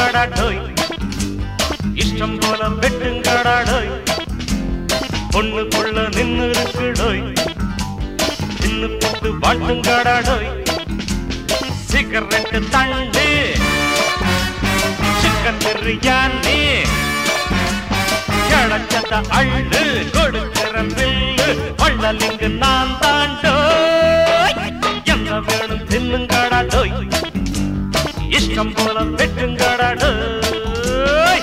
வெட்டுங்கடா டோய் இஷ்டம் போல வெட்டுங்கடா டோய் பொண்ணுக்குள்ள நின்னு இருக்கு டோய் நின்னு போட்டு வாழ்த்துங்கடா டோய் சிகரெட்டு தண்டு சிக்கன் பிரியாணி கிடச்சத அள்ளு கொடுக்கிற பில்லு வள்ளலிங்கு நான் தாண்டோய் என்ன வேணும் தின்னுங்கடா டோய் இஷ்டம் போல வெட்டுங்கடா டோய்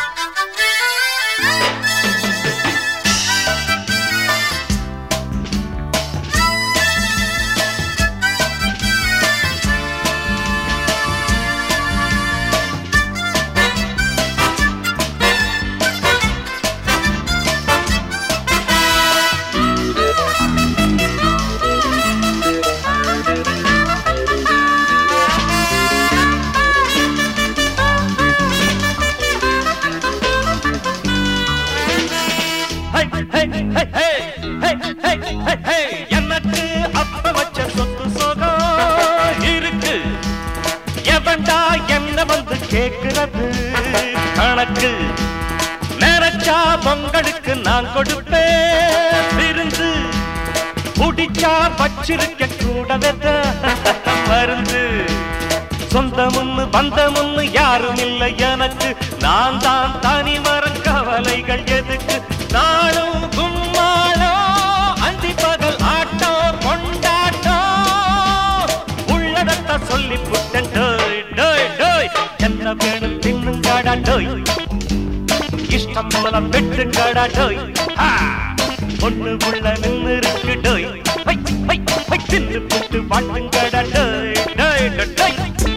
ஹை, ஹை, ஹை, ஹை, ஹை, ஹை, ஹை, ஹை. எனக்கு அப்ப வச்ச சொத்து சோகம் இருக்கு எவன்டா என்ன வந்து கேக்குறது கணக்கு நினைச்சா பொங்கலுக்கு நான் கொடுப்பேன் விருந்து குடிச்சா வச்சிருக்க கூடவே மருந்து சொந்தமுன்னு பந்தமுன்னு யாரும் இல்லை எனக்கு நான் தான் தனி மரம் கவலைகள் எதுக்கு நாளும் கும்மாளம் அந்தி பகல் ஆட்டம் கொண்டாட்டம் உள்ளடத்த சொல்லி புட்டன் டோய் டோய் டோய் என்ன வேணும் தின்னுங்கடா டோய் இஷ்டம் போல வெட்டுங்கடா டோய் ஹா! ஒண்ணு உள்ள நின்னு இருக்கு டோய் ஹை, ஹை, ஹை, தின்னு போட்டு வாட்டுங்கடா டோய் டோய் டோய், டோய்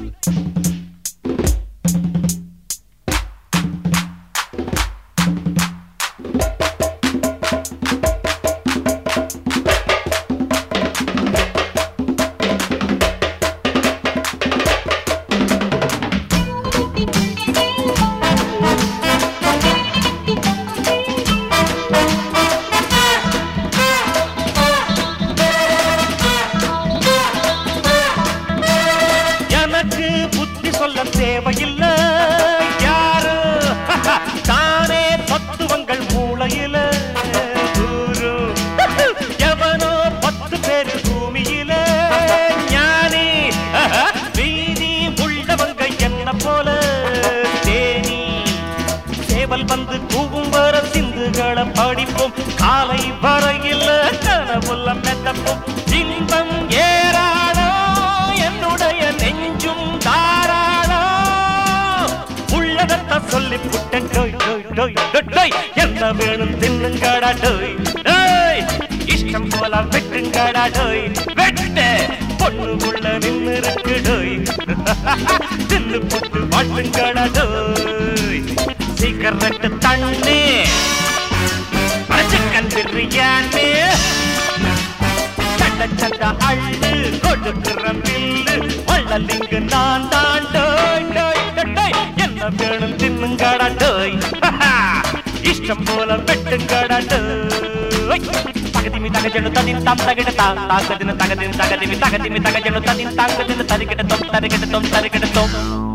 எனக்கு புத்தி சொல்ல தேவையில்லை யாரு தானே தத்துவங்கள் மூளையில குரு எவனோ பத்து பேரு பூமியில ஞானி வீதி உள்ளவங்க என்ன போல தேனி சேவல் வந்து கூவும் வர சிந்துகளை படிப்போம் காலை வரையில் கனவுள்ள மெத்தப்போம் இன்பம் ஏறாடோ என்னுடைய நெஞ்சும் தாராளோ உள்ளதத்த சொல்லி புட்டன் டோய் டோய் டோய் டோய், டோய் என்ன வேணும் தின்னுங்கடா டோய் டோய் இஷ்டம் போல வெட்டுங்கடா டோய் வெட்டு பொண்ணு உள்ள நின்னு இருக்கு டோய் தின்னு புட்டு வாட்டுங்கடா டோய் சிகரெட்டு தண்ணி சிக்கன் பிரியாணி சட்ட சட்ட அள்ளு கொடுக்கிற பில்லு வள்ளலிங்கு நான் தான் டோய் டோய் டோய், டோய் என்ன வேணும் தின்னுங்கடா டோய் இஷ்டம் போல வெட்டுங்கடா டோய் தகதிமி தகஜனு தனின் தாம் தகிடதா தாகதின தகதின் தகதிமி தகதிமி தகஜனு தனின் தாங்கதின தரிகிடத்தோம் தரிகிடத்தோம் தரிகிடத்தோம்